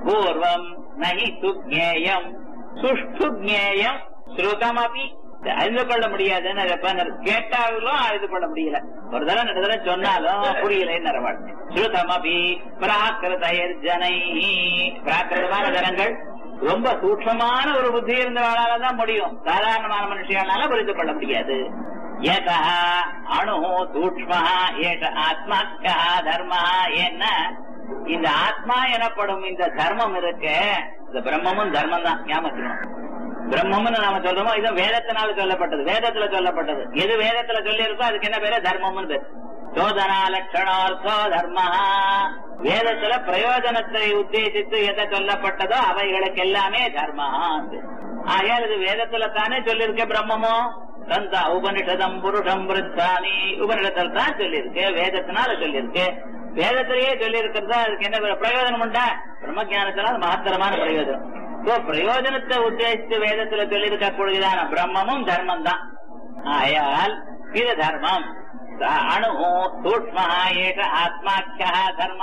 பூர்வம் நகி துக்ஞேயம் சுஷ்டு ஜேயம் ஸ்ருதமபி அறிந்து கொள்ள முடியாதுன்னு அதை பண்ண- கேட்டாலும் அறிந்து கொள்ள முடியல ஒரு தடவை ரெண்டு தடவை சொன்னாலும் புரியலைன்னு நிறவாள் ஸ்ருதமபி பிராகிருதயர் ஜனை பிராகிருதமான ஜனங்கள் ரொம்ப சூட்சமான ஒரு புத்தி இருந்தவளால தான் முடியும் சாதாரணமான மனுஷனால புரிந்து கொள்ள முடியாது ஏதா அணு சூக்ம ஏஷ ஆத்மாக்கா தர்மா என்ன இந்த ஆத்மா எனப்படும் இந்த தர்மம் இருக்கு இந்த பிரம்மமும் தர்மம் தான் ஞாபகம் பிரம்மம்னு நாம சொல்றோமோ இது வேதத்தினால சொல்லப்பட்டது வேதத்துல சொல்லப்பட்டது எது வேதத்துல சொல்லி இருக்கோ அதுக்கு என்ன பேரு தர்மம்னு பேரு சோதனா லட்சணார்த்தோ தர்ம வேதத்துல பிரயோஜனத்தை உத்தேசித்து எதை சொல்லப்பட்டதோ அவைகளுக்கு எல்லாமே தர்மா ஆகையால் இது வேதத்துல தானே சொல்லியிருக்க பிரம்மமோ தந்தா உபனிஷதம் புருஷம் விருத்தாமி உபனிஷத்தில் தான் சொல்லியிருக்கு வேதத்தினால சொல்லியிருக்கு வேதத்திலேயே சொல்லி இருக்கிறதா அதுக்கு என்ன பேரு? பிரயோஜனம் உண்டா பிரம்ம ஞானத்தினால் மகத்தரமான பிரயோஜனம் இப்போ பிரயோஜனத்தை உத்தேசித்து வேதத்துல சொல்லியிருக்க கூடியதான பிரம்மமும் தர்மம் தான் ஆயால் இது தர்மம் ச- அணு சூக்ம ஏஷ ஆத்மாக்கிய தர்ம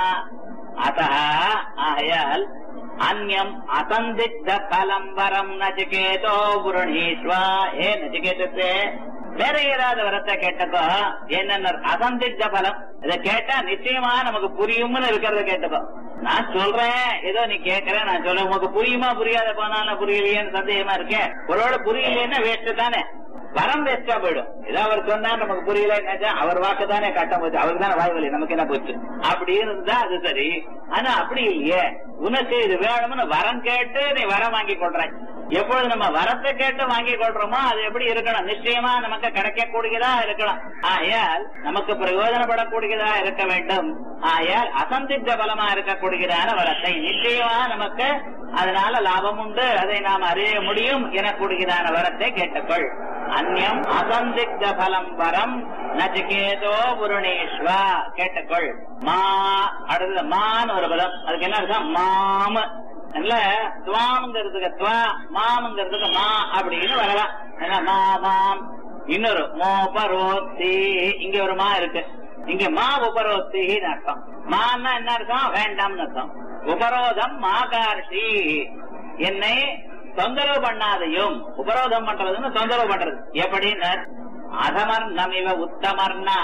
அத்த ஆயால் அந்யம் அசந்திக்த பலம் வரம் நச்சிகேதோ புரணீஸ்வா ஏ நச்சிகேதத்தே வேற ஏதாவது வரத்தை கேட்டப்போ என்னென்ன அசந்திக்த பலம் இதை கேட்டா நிச்சயமா நமக்கு புரியும்னு இருக்கிறத கேட்டப்போ நான் சொல்றேன் ஏதோ நீ கேட்கற நான் சொல்றேன் உனக்கு புரியுமா புரியாத போனாலும் புரியலையேன்னு சந்தேகமா இருக்கேன் ஒருவேளை புரியலைன்னா வேஸ்ட் தானே வரம் வேஸ்டா போயிடும் ஏதோ அவர் சொன்னா நமக்கு புரியல அவர் வாக்கு தானே கட்டம் போச்சு அவருக்கு தானே வாய் வலி நமக்கு என்ன போச்சு அப்படி இருந்தா அது சரி ஆனா அப்படி இல்லையே உனக்கு இது வேணும்னு வரம் கேட்டு நீ வரம் வாங்கி கொள்ற எப்பொழுது நம்ம வரத்தை கேட்டு வாங்கி கொள்றோமோ அது எப்படி இருக்கணும் நிச்சயமா நமக்கு கிடைக்கக்கூடியதா இருக்கலாம் ஆயால் நமக்கு பிரயோஜனப்படக்கூடியதா இருக்க வேண்டும் ஆயால் அசந்தித்த பலமா இருக்கக்கூடியதான வரத்தை நிச்சயமா நமக்கு அதனால லாபம் உண்டு அதை நாம் அறிய முடியும் எனக்கூடியதான வரத்தை கேட்டுக்கொள் அந்யம் அசந்திக்த பலம் வரம் நச்சிகேதோ புருணேஸ்வா கேட்டுக்கொள் மா அடுத்தது மான்னு ஒரு பதம் அதுக்கு என்ன அர்த்தம் மாம இல்ல துவாம்ங்கிறதுக்கு துவா மாம்ங்கிறதுக்கு மா அப்படின்னு வரலாம் என்ன மா மாம் இன்னொரு மோபரோத்தி இங்க ஒரு மா இருக்கு இங்க மா உபரோத்தின்னு அர்த்தம் மான்னா என்ன அர்த்தம் வேண்டாம்னு அர்த்தம் உபரோதம் மாகார்ஷி என்னை தொந்தரவு பண்ணாதையும் உபரோதம் பண்றதுன்னு தொந்தரவு பண்றது எப்படின்னு அதமர் நமிவ உத்தமர்னா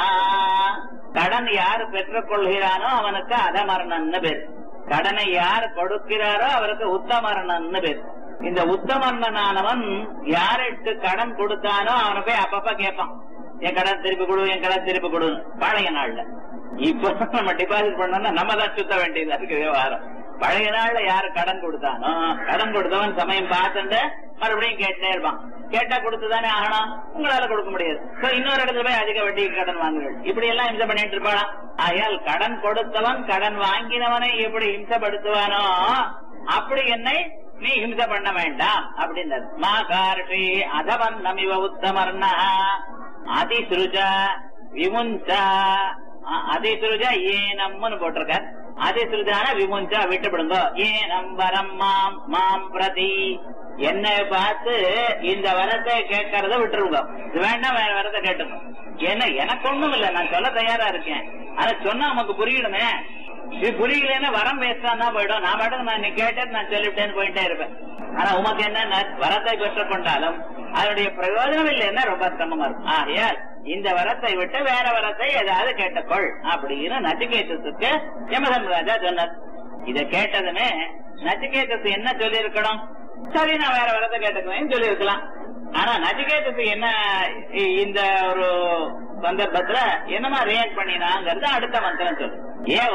கடன் யார் பெற்றுக் கொள்கிறானோ அவனுக்கு அதமர்ணன்னு பேர் கடனை யார் கொடுக்கிறாரோ அவருக்கு உத்தமர்ணன்னு பேர் இந்த உத்தமர்ணனானவன் யாருக்கு கடன் கொடுத்தானோ அவனை போய் அப்பப்ப கேட்பான் என் கடன் திருப்பி கொடு என் கடன் திருப்பி கொடுன்னு பழைய நாள்ல இப்ப நம்ம டிபாசிட் பண்ணோம்னா நம்ம தான் சுத்த வேண்டியதா இருக்கு விவகாரம் பழைய நாள்ல யாரு கடன் கொடுத்தானோ கடன் கொடுத்தவன் சமயம் பார்த்துட்டு மறுபடியும் கேட்டே இருப்பான் கேட்டா கொடுத்துதானே ஆகணும் உங்களால கொடுக்க முடியாது So, இன்னொரு இடத்துல போய் அதிக வட்டிக்கு கடன் வாங்குகள் இப்படி எல்லாம் இம்சை பண்ணிட்டு இருப்பாளாம் ஆகையால் கடன் கொடுத்தவன் கடன் வாங்கினவனை எப்படி இம்சப்படுத்துவானோ அப்படி என்னை நீ ஹிம்சை பண்ண வேண்டாம் அப்படின்றது மா கார்ஷி அதவன் நமிவ உத்தமர்ணா அதிசுருஜ விமுஞ்சா அ- அதிசுருஜ ஏனம்னு போட்டிருக்க அதிசுருஜான விமுஞ்சா விட்டுவிடுங்க ஏனம் வரம் மாம் மாம் பிரதி என்னை பார்த்து இந்த வரத்தை கேட்கறத விட்டுருங்க இது வேண்டாம் வேற வரத்தை கேட்டுங்க ஏன்னா எனக்கு ஒண்ணும் இல்ல நான் சொல்ல தயாரா இருக்கேன் ஆனா சொன்னா நமக்கு புரியணுமே இது புரியலன்னா வரம் வேஸ்டா தான் போயிடும் நான் பாட்டுக்கு நான் நீ கேட்டது நான் சொல்லிவிட்டேன்னு போயிட்டே இருப்பேன் ஆனா உமக்கு என்ன வரத்தை பெற்றுக் கொண்டாலும் அதனுடைய பிரயோஜனம் இல்லைன்னா ரொம்ப சிரமமா இருக்கும் ஆகையால் இந்த வரத்தை விட்டு வேற வரத்தை ஏதாவது கேட்டுக்கொள் அப்படின்னு நச்சிகேதத்துக்கு யமதர்மராஜா சொன்னார் இத கேட்டதுமே நச்சிகேதத்து என்ன சொல்லி இருக்கணும் சரி நான் வேற வரத்தை கேட்டுக்குவேன் சொல்லி இருக்கலாம் ஆனா நச்சிகேதத்துக்கு என்ன இ- இந்த ஒரு சந்தர்ப்பத்துல என்னமா ரியாக்ட் பண்ணினாங்கிறது அடுத்த மந்திரம் சொல்லு ஏன்